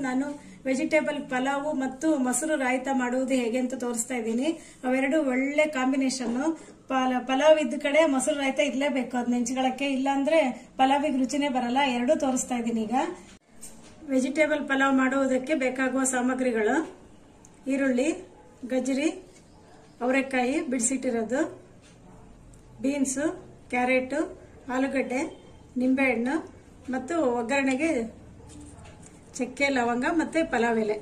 ನಾನು ವೆಜಿಟೇಬಲ್ ಪಲಾವು ಮತ್ತು ಮೊಸರು ರಾಯ್ತ ಮಾಡುವುದು ಹೇಗೆ ಅಂತ ತೋರಿಸ್ತಾ ಇದ್ದೀನಿ ಅವೆರಡು ಒಳ್ಳೆ ಕಾಂಬಿನೇಷನ್ ಪಲಾವ್ ಇದ್ದ ಕಡೆ ಮೊಸರು ರಾಯ್ತ ಇರ್ಲೇಬೇಕು ಅದ್ ನೆಂಚ್ಗಳಕ್ಕೆ ಇಲ್ಲಾಂದ್ರೆ ಪಲಾವಿಗೆ ರುಚಿನೇ ಬರಲ್ಲ ಎರಡೂ ತೋರಿಸ್ತಾ ಇದ್ದೀನಿ ಈಗ ವೆಜಿಟೇಬಲ್ ಪಲಾವ್ ಮಾಡುವುದಕ್ಕೆ ಬೇಕಾಗುವ ಸಾಮಗ್ರಿಗಳು ಈರುಳ್ಳಿ ಗಜ್ರಿ ಅವರೆಕಾಯಿ ಬಿಡಿಸಿಟ್ಟಿರೋದು ಬೀನ್ಸು ಕ್ಯಾರೆಟು ಆಲೂಗಡ್ಡೆ ನಿಂಬೆಹಣ್ಣು ಮತ್ತು ಒಗ್ಗರಣೆಗೆ ಚಕ್ಕೆ ಲವಂಗ ಮತ್ತು ಪಲಾವ್ ಎಲೆ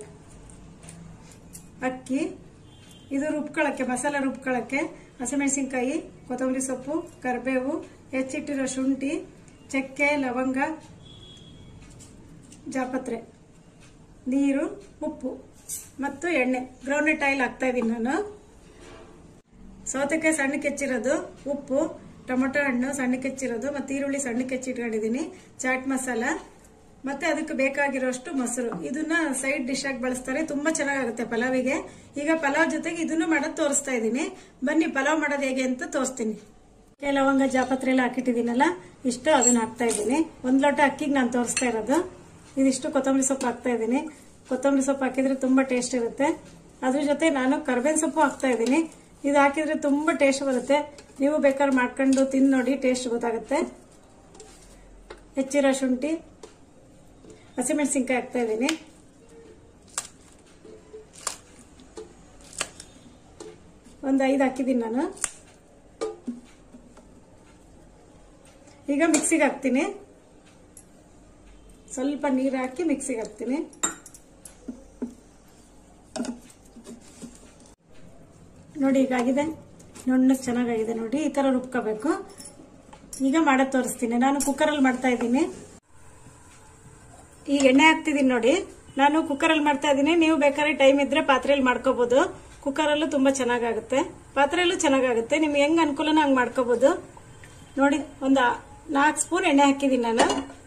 ಅಕ್ಕಿ ಇದು ರುಬ್ಕೊಳ್ಳೋಕ್ಕೆ ಮಸಾಲೆ ರುಬ್ಕೊಳ್ಳೋಕ್ಕೆ ಹಸಿಮೆಣಸಿನ್ಕಾಯಿ ಕೊತ್ತಂಬರಿ ಸೊಪ್ಪು ಕರಿಬೇವು ಹೆಚ್ಚಿಟ್ಟಿರೋ ಶುಂಠಿ ಚಕ್ಕೆ ಲವಂಗ ಜಾಪತ್ರೆ ನೀರು ಉಪ್ಪು ಮತ್ತು ಎಣ್ಣೆ ಗ್ರೌಂಡ್ನಟ್ ಆಯಿಲ್ ಹಾಕ್ತಾ ಇದ್ದೀನಿ ನಾನು ಸೌತೆಕಾಯಿ ಸಣ್ಣಕ್ಕೆ ಹೆಚ್ಚಿರೋದು ಉಪ್ಪು ಟೊಮೊಟೊ ಹಣ್ಣು ಸಣ್ಣಕ್ಕೆ ಹೆಚ್ಚಿರೋದು ಮತ್ತು ಈರುಳ್ಳಿ ಸಣ್ಣಕ್ಕೆ ಹೆಚ್ಚಿಟ್ಕೊಂಡಿದ್ದೀನಿ ಚಾಟ್ ಮಸಾಲ ಮತ್ತೆ ಅದಕ್ಕೆ ಬೇಕಾಗಿರೋಷ್ಟು ಮೊಸರು ಇದನ್ನ ಸೈಡ್ ಡಿಶ್ ಆಗಿ ಬಳಸ್ತಾರೆ ತುಂಬಾ ಚೆನ್ನಾಗಾಗುತ್ತೆ ಪಲಾವಿಗೆ ಈಗ ಪಲಾವ್ ಜೊತೆಗೆ ಇದನ್ನು ಮಾಡೋದು ತೋರಿಸ್ತಾ ಇದ್ದೀನಿ ಬನ್ನಿ ಪಲಾವ್ ಮಾಡೋದು ಹೇಗೆ ಅಂತ ತೋರಿಸ್ತೀನಿ ಅಕ್ಕಿ ಲವಂಗ ಜಾಪತ್ರೆ ಎಲ್ಲ ಹಾಕಿಟ್ಟಿದ್ದೀನಲ್ಲ ಇಷ್ಟು ಅದನ್ನ ಹಾಕ್ತಾ ಇದ್ದೀನಿ ಒಂದ್ ಲೋಟ ಅಕ್ಕಿಗೆ ನಾನು ತೋರಿಸ್ತಾ ಇರೋದು ಇದಿಷ್ಟು ಕೊತ್ತಂಬರಿ ಸೊಪ್ಪು ಹಾಕ್ತಾ ಇದ್ದೀನಿ ಕೊತ್ತಂಬರಿ ಸೊಪ್ಪು ಹಾಕಿದ್ರೆ ತುಂಬಾ ಟೇಸ್ಟ್ ಇರುತ್ತೆ ಅದ್ರ ಜೊತೆ ನಾನು ಕರ್ಬೇವಿನ ಸೊಪ್ಪು ಹಾಕ್ತಾ ಇದ್ದೀನಿ ಇದು ಹಾಕಿದ್ರೆ ತುಂಬಾ ಟೇಸ್ಟ್ ಬರುತ್ತೆ ನೀವು ಬೇಕಾದ್ರೆ ಮಾಡ್ಕೊಂಡು ತಿಂದು ನೋಡಿ ಟೇಸ್ಟ್ ಗೊತ್ತಾಗುತ್ತೆ ಹೆಚ್ಚಿರೋ ಶುಂಠಿ ಹಸಿಮೆಣಸಿನ್ಕಾಯಿ ಹಾಕ್ತಾ ಇದ್ದೀನಿ ಒಂದು ಐದು ಹಾಕಿದ್ದೀನಿ ನಾನು ಈಗ ಮಿಕ್ಸಿಗೆ ಹಾಕ್ತೀನಿ ಸ್ವಲ್ಪ ನೀರು ಹಾಕಿ ಮಿಕ್ಸಿಗೆ ಹಾಕ್ತೀನಿ ನೋಡಿ ಈಗಾಗಿದೆ ನುಣ್ಣಗೆ ಚೆನ್ನಾಗಾಗಿದೆ ನೋಡಿ ಈ ತರ ರುಬ್ಕೋಬೇಕು ಈಗ ಮಾಡೋದು ತೋರಿಸ್ತೀನಿ ನಾನು ಕುಕ್ಕರಲ್ಲಿ ಮಾಡ್ತಾ ಇದ್ದೀನಿ ಈಗ ಎಣ್ಣೆ ಹಾಕ್ತಿದ್ದೀನಿ ನೋಡಿ ನಾನು ಕುಕ್ಕರಲ್ಲಿ ಮಾಡ್ತಾ ಇದ್ದೀನಿ ನೀವು ಬೇಕಾದ್ರೆ ಟೈಮ್ ಇದ್ರೆ ಪಾತ್ರೆಯಲ್ಲಿ ಮಾಡ್ಕೋಬಹುದು ಕುಕ್ಕರಲ್ಲೂ ತುಂಬಾ ಚೆನ್ನಾಗಾಗುತ್ತೆ ಪಾತ್ರೆಯಲ್ಲೂ ಚೆನ್ನಾಗಾಗುತ್ತೆ ನಿಮ್ಗೆ ಹೆಂಗ್ ಅನುಕೂಲನ ಹಂಗ್ ಮಾಡ್ಕೋಬಹುದು ನೋಡಿ ಒಂದು ನಾಲ್ಕು ಸ್ಪೂನ್ ಎಣ್ಣೆ ಹಾಕಿದ್ದೀನಿ ನಾನು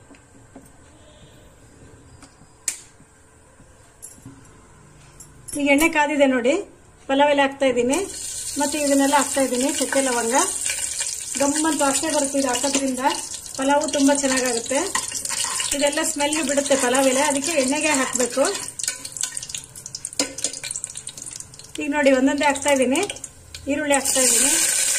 ಈಗ ಎಣ್ಣೆ ಕಾದಿದೆ ನೋಡಿ ಪಲಾವ್ ಎಲ್ಲ ಹಾಕ್ತಾ ಇದ್ದೀನಿ ಮತ್ತೆ ಇದನ್ನೆಲ್ಲ ಹಾಕ್ತಾ ಇದ್ದೀನಿ ಚಕ್ಕೆ ಲವಂಗ ಗಮ್ಮಂತ ವಾಸನೆ ಬರುತ್ತೆ ಇದು ಹಾಕೋದ್ರಿಂದ ಪಲಾವು ತುಂಬಾ ಚೆನ್ನಾಗಾಗುತ್ತೆ ಇದೆಲ್ಲ ಸ್ಮೆಲ್ ಬಿಡುತ್ತೆ ಪಲಾವ್ ಎಲೆ ಅದಕ್ಕೆ ಎಣ್ಣೆಗೆ ಹಾಕಬೇಕು ಈಗ ನೋಡಿ ಒಂದೊಂದೇ ಹಾಕ್ತಾ ಇದ್ದೀನಿ ಈರುಳ್ಳಿ ಹಾಕ್ತಾ ಇದ್ದೀನಿ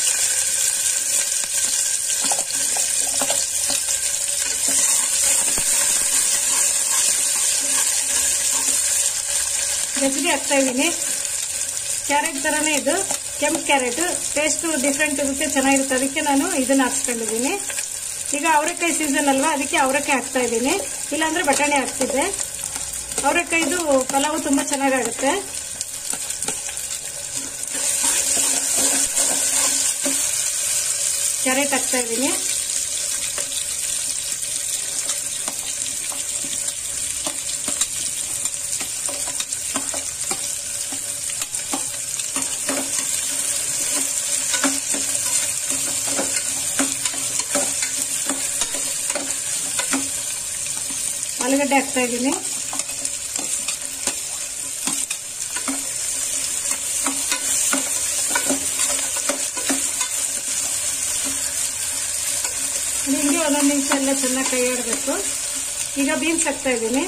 ಗಜರಿ ಹಾಕ್ತಾ ಇದ್ದೀನಿ ಕ್ಯಾರೆಟ್ ತರನೇ ಇದು ಕೆಂಪು ಕ್ಯಾರೆಟ್ ಟೇಸ್ಟ್ ಡಿಫ್ರೆಂಟ್ ಇರುತ್ತೆ ಚೆನ್ನಾಗಿರುತ್ತೆ ಅದಕ್ಕೆ ನಾನು ಇದನ್ನ ಹಾಕ್ಸ್ಕೊಂಡಿದ್ದೀನಿ ಈಗ ಅವರೆಕಾಯಿ ಸೀಸನ್ ಅಲ್ವಾ ಅದಕ್ಕೆ ಅವರೆಕಾಯಿ ಹಾಕ್ತಾ ಇದ್ದೀನಿ ಇಲ್ಲಾಂದ್ರೆ ಬಟಾಣಿ ಹಾಕ್ತಿದ್ದೆ ಅವರೆಕಾಯಿದು ಪಲಾವು ತುಂಬಾ ಚೆನ್ನಾಗಾಗುತ್ತೆ ಕ್ಯಾರೆಟ್ ಹಾಕ್ತಾ ಇದ್ದೀನಿ ಆಲೂಗಡ್ಡೆ ಹಾಕ್ತಾ ಇದ್ದೀನಿ ಹಿಂಗೆ ಒಂದೊಂದು ನಿಮಿಷ ಎಲ್ಲ ಚೆನ್ನಾಗಿ ಕೈ ಆಡಬೇಕು ಈಗ ಬೀನ್ಸ್ ಹಾಕ್ತಾ ಇದ್ದೀನಿ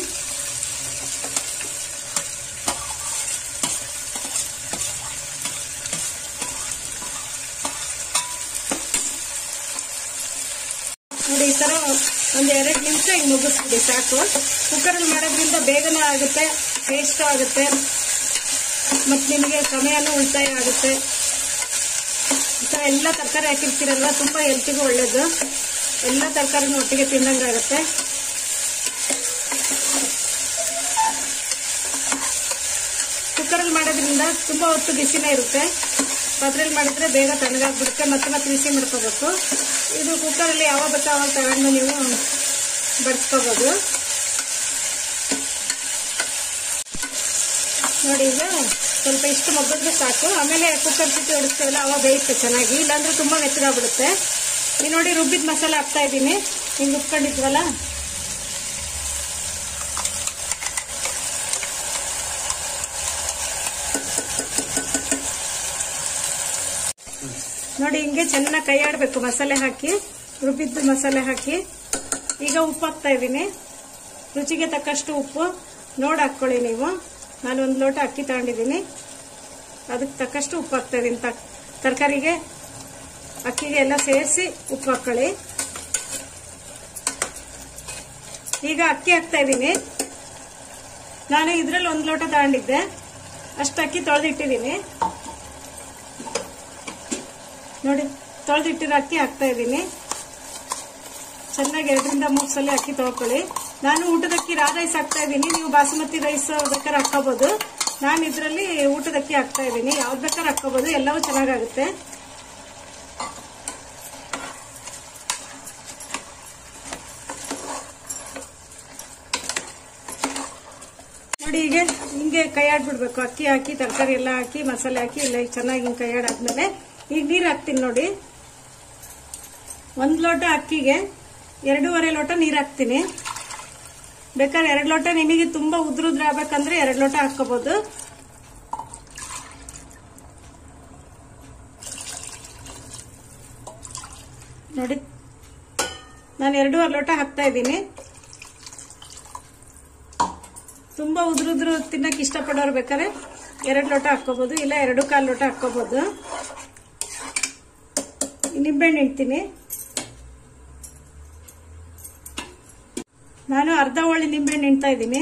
ನೋಡಿ ಈ ತರ ಒಂದ್ ಎರಡು ನಿಮಿಷ ಹಿಂಗ್ ಮುಗಿಸ್ಬಿಡಿ ಸಾಕು ಕುಕ್ಕರಲ್ಲಿ ಮಾಡೋದ್ರಿಂದ ಬೇಗನೆ ಆಗುತ್ತೆ ಟೇಸ್ಟ್ ಆಗುತ್ತೆ ಮತ್ ನಿಮಗೆ ಸಮಯನೂ ಉಳಿತಾಯ ಆಗುತ್ತೆ ಈ ತರ ಎಲ್ಲ ತರಕಾರಿ ಹಾಕಿರ್ತೀರಲ್ವ ತುಂಬಾ ಹೆಲ್ತಿಗೂ ಒಳ್ಳೇದು ಎಲ್ಲ ತರಕಾರಿನೂ ಒಟ್ಟಿಗೆ ತಿಂದಂಗಾಗುತ್ತೆ ಕುಕ್ಕರಲ್ಲಿ ಮಾಡೋದ್ರಿಂದ ತುಂಬಾ ಹೊತ್ತು ಬಿಸಿನೇ ಇರುತ್ತೆ ಪಾತ್ರೆಯಲ್ಲಿ ಮಾಡಿದ್ರೆ ಬೇಗ ತಣ್ಣಗಾಗ್ಬಿಡುತ್ತೆ ಮತ್ತೆ ಮತ್ತೆ ಬಿಸಿ ಮಾಡ್ಕೋಬೇಕು ಇದು ಕುಕ್ಕರಲ್ಲಿ ಯಾವಾಗ ಬೇಕಾ ಅವಾಗ ತಗೊಂಡು ನೀವು ಬಡಿಸ್ಕೋಬಹುದು ನೋಡಿ ಈಗ ಸ್ವಲ್ಪ ಇಷ್ಟು ಮಗ್ಗಿದ್ರೆ ಸಾಕು ಆಮೇಲೆ ಕುಕ್ಕರ್ ಸಿಟ್ಟು ಹೊಡಿಸ್ತೇವಲ್ಲ ಅವಾಗ ಬೇಯುತ್ತೆ ಚೆನ್ನಾಗಿ ಇಲ್ಲಾಂದ್ರೆ ತುಂಬಾ ಮೆತ್ತಗಾಗ್ಬಿಡುತ್ತೆ ಈ ನೋಡಿ ರುಬ್ಬಿದ ಮಸಾಲೆ ಹಾಕ್ತಾ ಇದ್ದೀನಿ ಹಿಂಗೆ ರುಬ್ಕೊಂಡಿದ್ವಲ್ಲ ನೋಡಿ ಹಿಂಗೆ ಚೆನ್ನಾಗಿ ಕೈ ಆಡ್ಬೇಕು ಮಸಾಲೆ ಹಾಕಿ ರುಬ್ಬಿದ್ದು ಮಸಾಲೆ ಹಾಕಿ ಈಗ ಉಪ್ಪು ಹಾಕ್ತಾ ಇದ್ದೀನಿ ರುಚಿಗೆ ತಕ್ಕಷ್ಟು ಉಪ್ಪು ನೋಡಿ ಹಾಕ್ಕೊಳ್ಳಿ ನೀವು ನಾನು ಒಂದು ಲೋಟ ಅಕ್ಕಿ ತಗೊಂಡಿದ್ದೀನಿ ಅದಕ್ಕೆ ತಕ್ಕಷ್ಟು ಉಪ್ಪು ಹಾಕ್ತಾ ಇದ್ದೀನಿ ತರಕಾರಿಗೆ ಅಕ್ಕಿಗೆ ಎಲ್ಲ ಸೇರಿಸಿ ಉಪ್ಪು ಹಾಕ್ಕೊಳ್ಳಿ ಈಗ ಅಕ್ಕಿ ಹಾಕ್ತಾ ಇದ್ದೀನಿ ನಾನು ಇದ್ರಲ್ಲಿ ಒಂದು ಲೋಟ ತಗೊಂಡಿದ್ದೆ ಅಷ್ಟು ಅಕ್ಕಿ ತೊಳೆದಿಟ್ಟಿದ್ದೀನಿ ನೋಡಿ ತೊಳೆದಿಟ್ಟಿರೋ ಅಕ್ಕಿ ಹಾಕ್ತಾ ಇದ್ದೀನಿ ಚೆನ್ನಾಗಿ ಎರಡರಿಂದ ಮೂರು ಸಲ ಅಕ್ಕಿ ತೊಳ್ಕೊಳ್ಳಿ ನಾನು ಊಟದ ಅಕ್ಕಿ ರಾ ರೈಸ್ ಹಾಕ್ತಾ ಇದ್ದೀನಿ ನೀವು ಬಾಸುಮತಿ ರೈಸ್ ಬೇಕಾದ್ರೆ ಹಾಕೋಬಹುದು ನಾನು ಇದರಲ್ಲಿ ಊಟದ ಅಕ್ಕಿ ಹಾಕ್ತಾ ಇದ್ದೀನಿ ಯಾವ್ದು ಬೇಕಾದ್ರೆ ಹಾಕೋಬಹುದು ಎಲ್ಲವೂ ಚೆನ್ನಾಗಾಗುತ್ತೆ ನೋಡಿ ಹೀಗೆ ಹಿಂಗೆ ಕೈ ಆಡ್ಬಿಡ್ಬೇಕು ಅಕ್ಕಿ ಹಾಕಿ ತರಕಾರಿ ಎಲ್ಲ ಹಾಕಿ ಮಸಾಲೆ ಹಾಕಿ ಎಲ್ಲ ಚೆನ್ನಾಗಿ ಹಿಂಗೆ ಕೈ ಆಡಾದ್ಮೇಲೆ ಈಗ ನೀರು ಹಾಕ್ತೀನಿ ನೋಡಿ ಒಂದು ಲೋಟ ಅಕ್ಕಿಗೆ ಎರಡೂವರೆ ಲೋಟ ನೀರು ಹಾಕ್ತೀನಿ ಬೇಕಾದ್ರೆ ಎರಡು ಲೋಟ ನಿಮಗೆ ತುಂಬಾ ಉದ್ರುದ್ರ ಆಗ್ಬೇಕಂದ್ರೆ ಎರಡು ಲೋಟ ಹಾಕೋಬಹುದು ನೋಡಿ ನಾನು ಎರಡೂವರೆ ಲೋಟ ಹಾಕ್ತಾ ಇದ್ದೀನಿ ತುಂಬಾ ಉದ್ರುದ್ರು ತಿನ್ನಕ್ ಇಷ್ಟಪಡೋರು ಬೇಕಾದ್ರೆ ಎರಡು ಲೋಟ ಹಾಕೋಬಹುದು ಇಲ್ಲ ಎರಡು ಕಾಲು ಲೋಟ ಹಾಕೋಬಹುದು ನಿಂಬೆಹಣ್ಣು ಇಡ್ತೀನಿ ನಾನು ಅರ್ಧ ಹೋಳಿ ನಿಂಬೆಹಣ್ಣು ಹಿಂಡ್ತಾ ಇದ್ದೀನಿ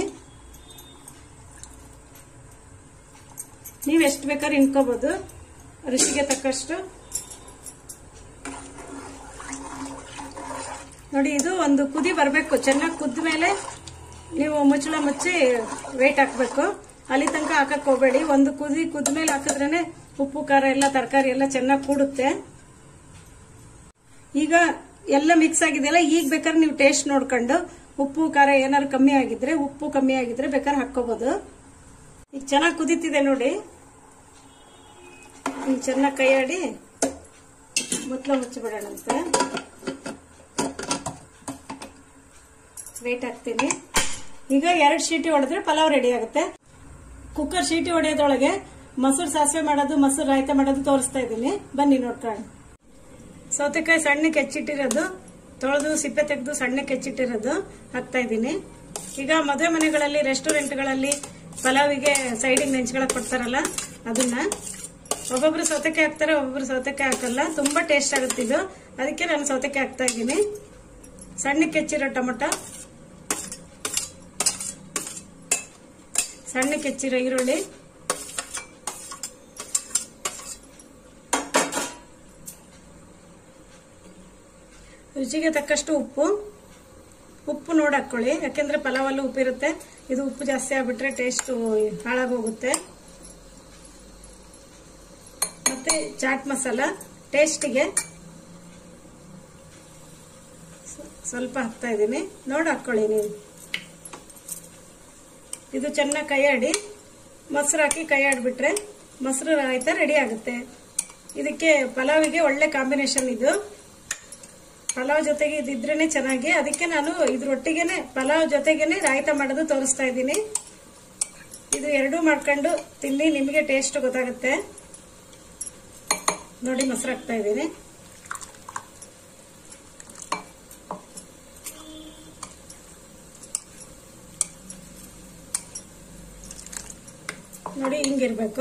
ನೀವು ಎಷ್ಟು ಬೇಕಾದ್ರೆ ಹಿಂಡ್ಕೋಬಹುದು ರುಚಿಗೆ ತಕ್ಕಷ್ಟು ನೋಡಿ ಇದು ಒಂದು ಕುದಿ ಬರಬೇಕು ಚೆನ್ನಾಗಿ ಕುದ್ದ ಮೇಲೆ ನೀವು ಮುಚ್ಚಳ ಮುಚ್ಚಿ ವೇಟ್ ಹಾಕಬೇಕು ಅಲ್ಲಿ ತನಕ ಹಾಕಕ್ ಹೋಗಬೇಡಿ ಒಂದು ಕುದಿ ಕುದ್ದ ಮೇಲೆ ಹಾಕಿದ್ರೇನೆ ಉಪ್ಪು ಖಾರ ಎಲ್ಲ ತರಕಾರಿ ಎಲ್ಲ ಚೆನ್ನಾಗಿ ಕೂಡುತ್ತೆ ಈಗ ಎಲ್ಲ ಮಿಕ್ಸ್ ಆಗಿದೆಯಲ್ಲ ಈಗ ಬೇಕಾದ್ರೆ ನೀವು ಟೇಸ್ಟ್ ನೋಡ್ಕೊಂಡು ಉಪ್ಪು ಖಾರ ಏನಾದ್ರು ಕಮ್ಮಿ ಆಗಿದ್ರೆ ಉಪ್ಪು ಕಮ್ಮಿ ಆಗಿದ್ರೆ ಬೇಕಾದ್ರೆ ಹಾಕೋಬಹುದು ಈಗ ಚೆನ್ನಾಗಿ ಕುದೀತಿದೆ ನೋಡಿ ಈಗ ಚೆನ್ನಾಗಿ ಕೈ ಆಡಿ ಮುತ್ಲ ಮುಚ್ಚಿಬಿಡೋಣಂತೆ ವೇಟ್ ಹಾಕ್ತೀನಿ ಈಗ ಎರಡು ಶೀಟಿ ಹೊಡೆದ್ರೆ ಪಲಾವ್ ರೆಡಿ ಆಗುತ್ತೆ ಕುಕ್ಕರ್ ಶೀಟಿ ಹೊಡೆಯೋದ್ರೊಳಗೆ ಮೊಸರು ಸಾಸಿವೆ ಮಾಡೋದು ಮೊಸರು ರಾಯ್ತ ಮಾಡೋದು ತೋರಿಸ್ತಾ ಇದ್ದೀನಿ ಬನ್ನಿ ನೋಡ್ಕೊಂಡು ಸೌತೆಕಾಯಿ ಸಣ್ಣಕ್ಕೆ ಹೆಚ್ಚಿಟ್ಟಿರೋದು ತೊಳೆದು ಸಿಪ್ಪೆ ತೆಗೆದು ಸಣ್ಣಕ್ಕೆ ಹೆಚ್ಚಿಟ್ಟಿರೋದು ಹಾಕ್ತಾ ಇದ್ದೀನಿ ಈಗ ಮದುವೆ ಮನೆಗಳಲ್ಲಿ ರೆಸ್ಟೋರೆಂಟ್ಗಳಲ್ಲಿ ಪಲಾವಿಗೆ ಸೈಡಿಗೆ ನೆಂಚ್ಕೊಳಕ್ ಕೊಡ್ತಾರಲ್ಲ ಅದನ್ನ ಒಬ್ಬೊಬ್ರು ಸೌತೆಕಾಯಿ ಹಾಕ್ತಾರೆ ಒಬ್ಬೊಬ್ರು ಸೌತೆಕಾಯಿ ಹಾಕಲ್ಲ ತುಂಬಾ ಟೇಸ್ಟ್ ಆಗುತ್ತೆ ಇದು ಅದಕ್ಕೆ ನಾನು ಸೌತೆಕಾಯಿ ಹಾಕ್ತಾ ಇದ್ದೀನಿ ಸಣ್ಣಕ್ಕೆ ಹೆಚ್ಚಿರೋ ಟೊಮೊಟೊ ಸಣ್ಣಕ್ಕೆ ಹೆಚ್ಚಿರೋ ಈರುಳ್ಳಿ ರುಚಿಗೆ ತಕ್ಕಷ್ಟು ಉಪ್ಪು ಉಪ್ಪು ನೋಡಿ ಹಾಕೊಳ್ಳಿ ಯಾಕೆಂದ್ರೆ ಪಲಾವಲ್ಲೂ ಉಪ್ಪಿರುತ್ತೆ ಇದು ಉಪ್ಪು ಜಾಸ್ತಿ ಆಗ್ಬಿಟ್ರೆ ಟೇಸ್ಟ್ ಹಾಳಾಗೋಗುತ್ತೆ ಮತ್ತೆ ಚಾಟ್ ಮಸಾಲ ಟೇಸ್ಟಿಗೆ ಸ್ವಲ್ಪ ಹಾಕ್ತಾ ಇದ್ದೀನಿ ನೋಡಿ ಹಾಕೊಳ್ಳಿ ನೀವು ಇದು ಚೆನ್ನಾಗಿ ಕೈ ಆಡಿ ಮೊಸರು ಹಾಕಿ ಕೈ ಆಡ್ಬಿಟ್ರೆ ಮೊಸರು ರಾಯ್ತ ರೆಡಿ ಆಗುತ್ತೆ ಇದಕ್ಕೆ ಪಲಾವಿಗೆ ಒಳ್ಳೆ ಕಾಂಬಿನೇಷನ್ ಇದು ಪಲಾವ್ ಜೊತೆಗೆ ಇದಿದ್ರೇನೆ ಚೆನ್ನಾಗಿ ಅದಕ್ಕೆ ನಾನು ಇದ್ರೊಟ್ಟಿಗೆನೆ ಪಲಾವ್ ಜೊತೆಗೇನೆ ರಾಯ್ತ ಮಾಡೋದು ತೋರಿಸ್ತಾ ಇದ್ದೀನಿ ಇದು ಎರಡೂ ಮಾಡ್ಕೊಂಡು ತಿನ್ನಿ ನಿಮಗೆ ಟೇಸ್ಟ್ ಗೊತ್ತಾಗುತ್ತೆ ನೋಡಿ ಮೊಸರು ಹಾಕ್ತಾ ಇದ್ದೀನಿ ನೋಡಿ ಹಿಂಗಿರ್ಬೇಕು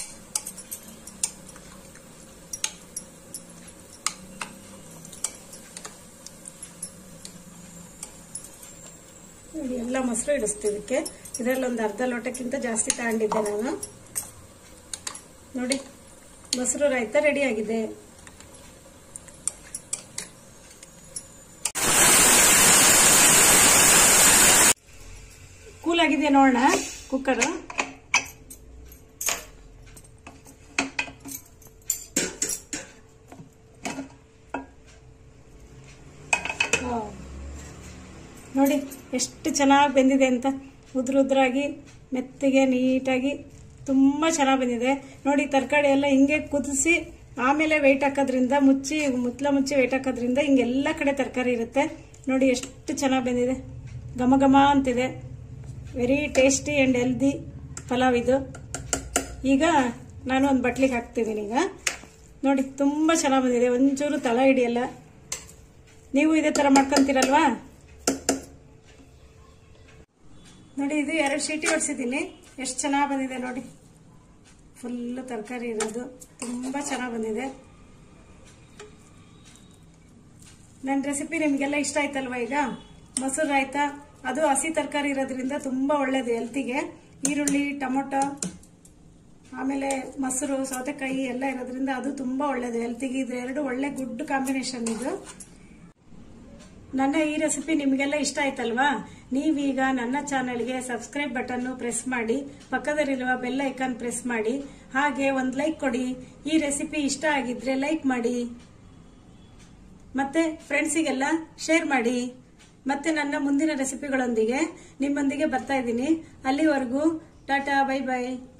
ನೋಡಿ ಎಲ್ಲ ಮೊಸರು ಇಡಿಸ್ತಿದ್ದಕ್ಕೆ ಇದರಲ್ಲಿ ಒಂದು ಅರ್ಧ ಲೋಟಕ್ಕಿಂತ ಜಾಸ್ತಿ ತಗೊಂಡಿದ್ದೆ ನಾನು ನೋಡಿ ಮೊಸರು ರಾಯ್ತ ರೆಡಿ ಆಗಿದೆ ಕೂಲ್ ಆಗಿದೆ ನೋಡೋಣ ಕುಕ್ಕರ್ ನೋಡಿ ಎಷ್ಟು ಚೆನ್ನಾಗಿ ಬೆಂದಿದೆ ಅಂತ ಉದ್ರ ಉದ್ರಾಗಿ ಮೆತ್ತಗೆ ನೀಟಾಗಿ ತುಂಬ ಚೆನ್ನಾಗಿ ಬಂದಿದೆ ನೋಡಿ ತರಕಾರಿ ಎಲ್ಲ ಹಿಂಗೆ ಕುದಿಸಿ ಆಮೇಲೆ ವೆಯ್ಟ್ ಹಾಕೋದ್ರಿಂದ ಮುಚ್ಚಿ ಮುತ್ಲ ಮುಚ್ಚಿ ವೆಯ್ಟ್ ಹಾಕೋದ್ರಿಂದ ಹಿಂಗೆಲ್ಲ ಕಡೆ ತರಕಾರಿ ಇರುತ್ತೆ ನೋಡಿ ಎಷ್ಟು ಚೆನ್ನಾಗಿ ಬಂದಿದೆ ಘಮ ಘಮ ಅಂತಿದೆ very tasty and healthy pulao ಇದು ಈಗ ನಾನು ಒಂದು ಬಟ್ಲಿಗೆ ಹಾಕ್ತಿದ್ದೀನಿ ಈಗ ನೋಡಿ ತುಂಬ ಚೆನ್ನಾಗಿ ಬಂದಿದೆ ಒಂಚೂರು ತಳ ಹಿಡಿಯಲ್ಲ ನೀವು ಇದೇ ಥರ ಮಾಡ್ಕೊತೀರಲ್ವಾ ನೋಡಿ ಇದು ಎರಡು ಶೀಟಿ ಹೊಡ್ಸಿದ್ದೀನಿ ಎಷ್ಟು ಚೆನ್ನಾಗಿ ಬಂದಿದೆ ನೋಡಿ ಫುಲ್ ತರಕಾರಿ ಇರೋದು ತುಂಬಾ ಚೆನ್ನಾಗಿ ಬಂದಿದೆ ನನ್ನ ರೆಸಿಪಿ ನಿಮಗೆಲ್ಲ ಇಷ್ಟ ಆಯ್ತಲ್ವಾ ಈಗ ಮೊಸರು ಆಯ್ತಾ ಅದು ಹಸಿ ತರಕಾರಿ ಇರೋದ್ರಿಂದ ತುಂಬಾ ಒಳ್ಳೇದು ಹೆಲ್ತಿಗೆ ಈರುಳ್ಳಿ ಟೊಮೊಟೊ ಆಮೇಲೆ ಮೊಸರು ಸೌತೆಕಾಯಿ ಎಲ್ಲ ಇರೋದ್ರಿಂದ ಅದು ತುಂಬಾ ಒಳ್ಳೇದು ಹೆಲ್ತಿಗೆ ಇದು ಎರಡು ಒಳ್ಳೆ ಗುಡ್ ಕಾಂಬಿನೇಷನ್ ಇದು ನನ್ನ ಈ ರೆಸಿಪಿ ನಿಮಗೆಲ್ಲ ಇಷ್ಟ ಆಯ್ತಲ್ವಾ ನೀವೀಗ ನನ್ನ ಚಾನೆಲ್ಗೆ ಸಬ್ಸ್ಕ್ರೈಬ್ ಬಟನ್ ಪ್ರೆಸ್ ಮಾಡಿ ಪಕ್ಕದಲ್ಲಿರುವ ಬೆಲ್ ಐಕಾನ್ ಪ್ರೆಸ್ ಮಾಡಿ ಹಾಗೆ ಒಂದು ಲೈಕ್ ಕೊಡಿ ಈ ರೆಸಿಪಿ ಇಷ್ಟ ಆಗಿದ್ರೆ ಲೈಕ್ ಮಾಡಿ ಮತ್ತೆ ಫ್ರೆಂಡ್ಸಿಗೆಲ್ಲ ಶೇರ್ ಮಾಡಿ ಮತ್ತೆ ನನ್ನ ಮುಂದಿನ ರೆಸಿಪಿಗಳೊಂದಿಗೆ ನಿಮ್ಮೊಂದಿಗೆ ಬರ್ತಾ ಇದ್ದೀನಿ ಅಲ್ಲಿವರೆಗೂ ಟಾಟಾ ಬೈ ಬೈ